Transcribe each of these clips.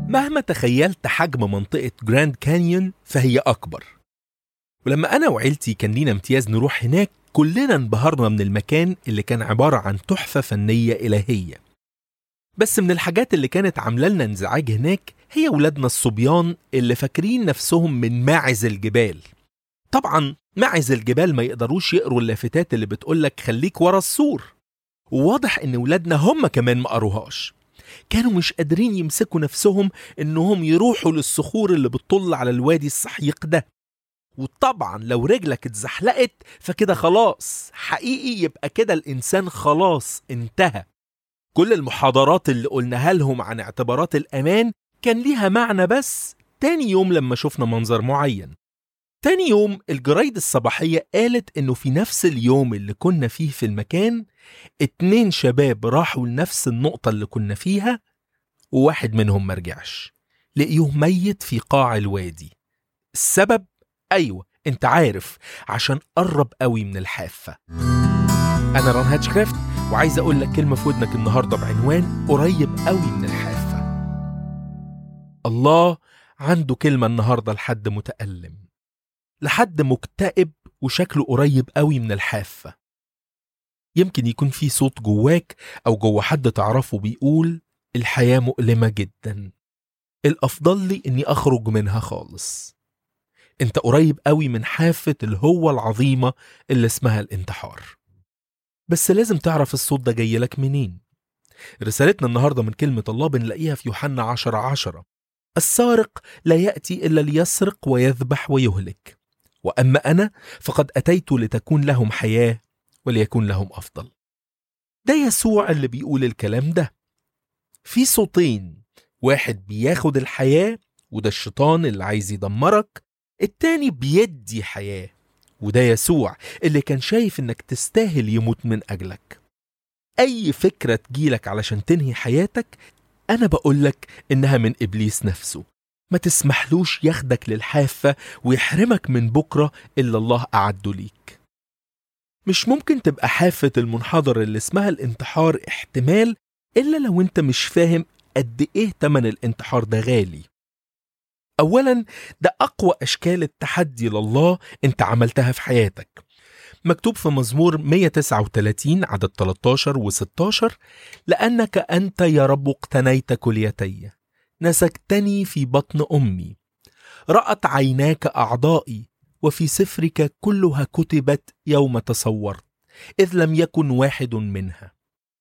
مهما تخيلت حجم منطقة جراند كانيون فهي أكبر ولما أنا وعيلتي كان لينا امتياز نروح هناك كلنا انبهرنا من المكان اللي كان عبارة عن تحفة فنية إلهية بس من الحاجات اللي كانت عاملة لنا انزعاج هناك هي ولادنا الصبيان اللي فاكرين نفسهم من ماعز الجبال طبعا ماعز الجبال ما يقدروش يقروا اللافتات اللي بتقولك خليك ورا السور وواضح ان ولادنا هم كمان ما قروهاش كانوا مش قادرين يمسكوا نفسهم انهم يروحوا للصخور اللي بتطل على الوادي السحيق ده وطبعا لو رجلك اتزحلقت فكده خلاص حقيقي يبقى كده الانسان خلاص انتهى كل المحاضرات اللي قلناها لهم عن اعتبارات الامان كان ليها معنى بس تاني يوم لما شفنا منظر معين تاني يوم الجرايد الصباحية قالت إنه في نفس اليوم اللي كنا فيه في المكان اتنين شباب راحوا لنفس النقطة اللي كنا فيها وواحد منهم مرجعش لقيوه ميت في قاع الوادي السبب أيوة انت عارف عشان قرب قوي من الحافة أنا ران هاتشكرافت وعايز أقول لك كلمة في ودنك النهاردة بعنوان قريب قوي من الحافة الله عنده كلمة النهاردة لحد متألم لحد مكتئب وشكله قريب قوي من الحافة يمكن يكون في صوت جواك أو جوا حد تعرفه بيقول الحياة مؤلمة جدا الأفضل لي إني أخرج منها خالص أنت قريب قوي من حافة الهوة العظيمة اللي اسمها الانتحار بس لازم تعرف الصوت ده جاي لك منين رسالتنا النهاردة من كلمة الله بنلاقيها في يوحنا عشرة عشرة السارق لا يأتي إلا ليسرق ويذبح ويهلك وأما أنا فقد أتيت لتكون لهم حياة وليكون لهم أفضل ده يسوع اللي بيقول الكلام ده في صوتين واحد بياخد الحياة وده الشيطان اللي عايز يدمرك التاني بيدي حياة وده يسوع اللي كان شايف انك تستاهل يموت من أجلك أي فكرة تجيلك علشان تنهي حياتك أنا بقولك إنها من إبليس نفسه ما تسمحلوش ياخدك للحافة ويحرمك من بكرة اللي الله أعده ليك مش ممكن تبقى حافة المنحدر اللي اسمها الانتحار احتمال إلا لو أنت مش فاهم قد إيه تمن الانتحار ده غالي أولا ده أقوى أشكال التحدي لله أنت عملتها في حياتك مكتوب في مزمور 139 عدد 13 و16 لأنك أنت يا رب اقتنيت كليتي نسكتني في بطن أمي رأت عيناك أعضائي وفي سفرك كلها كتبت يوم تصورت إذ لم يكن واحد منها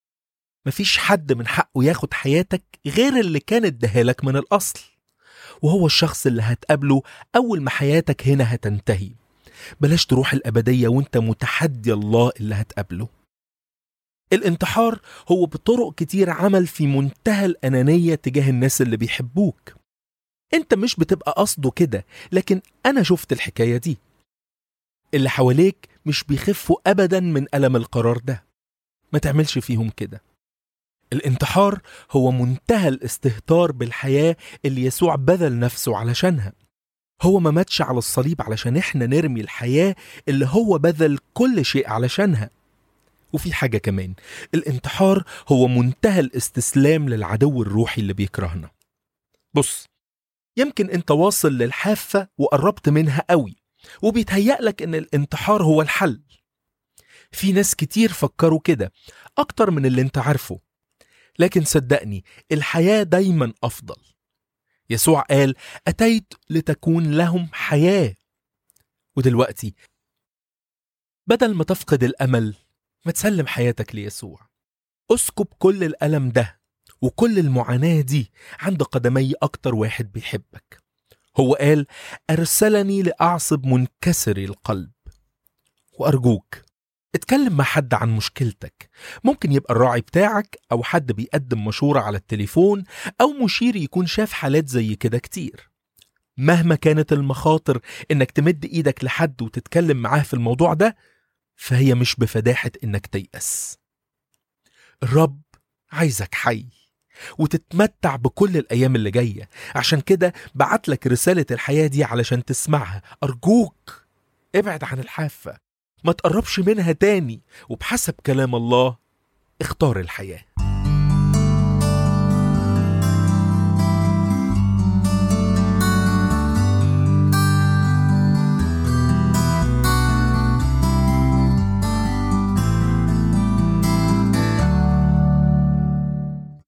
مفيش حد من حقه ياخد حياتك غير اللي كان اداهالك من الأصل وهو الشخص اللي هتقابله أول ما حياتك هنا هتنتهي بلاش تروح الأبدية وانت متحدي الله اللي هتقابله الانتحار هو بطرق كتير عمل في منتهى الأنانية تجاه الناس اللي بيحبوك انت مش بتبقى قصده كده لكن أنا شفت الحكاية دي اللي حواليك مش بيخفوا أبدا من ألم القرار ده ما تعملش فيهم كده الانتحار هو منتهى الاستهتار بالحياة اللي يسوع بذل نفسه علشانها هو ما ماتش على الصليب علشان احنا نرمي الحياة اللي هو بذل كل شيء علشانها وفي حاجة كمان الانتحار هو منتهى الاستسلام للعدو الروحي اللي بيكرهنا بص يمكن انت واصل للحافة وقربت منها قوي وبيتهيأ لك ان الانتحار هو الحل في ناس كتير فكروا كده اكتر من اللي انت عارفه لكن صدقني الحياة دايما أفضل يسوع قال أتيت لتكون لهم حياة ودلوقتي بدل ما تفقد الأمل ما تسلم حياتك ليسوع اسكب كل الألم ده وكل المعاناة دي عند قدمي أكتر واحد بيحبك هو قال أرسلني لأعصب منكسري القلب وأرجوك اتكلم مع حد عن مشكلتك ممكن يبقى الراعي بتاعك أو حد بيقدم مشورة على التليفون أو مشير يكون شاف حالات زي كده كتير مهما كانت المخاطر إنك تمد إيدك لحد وتتكلم معاه في الموضوع ده فهي مش بفداحة إنك تيأس الرب عايزك حي وتتمتع بكل الأيام اللي جاية عشان كده بعت لك رسالة الحياة دي علشان تسمعها أرجوك ابعد عن الحافة ما تقربش منها تاني وبحسب كلام الله اختار الحياه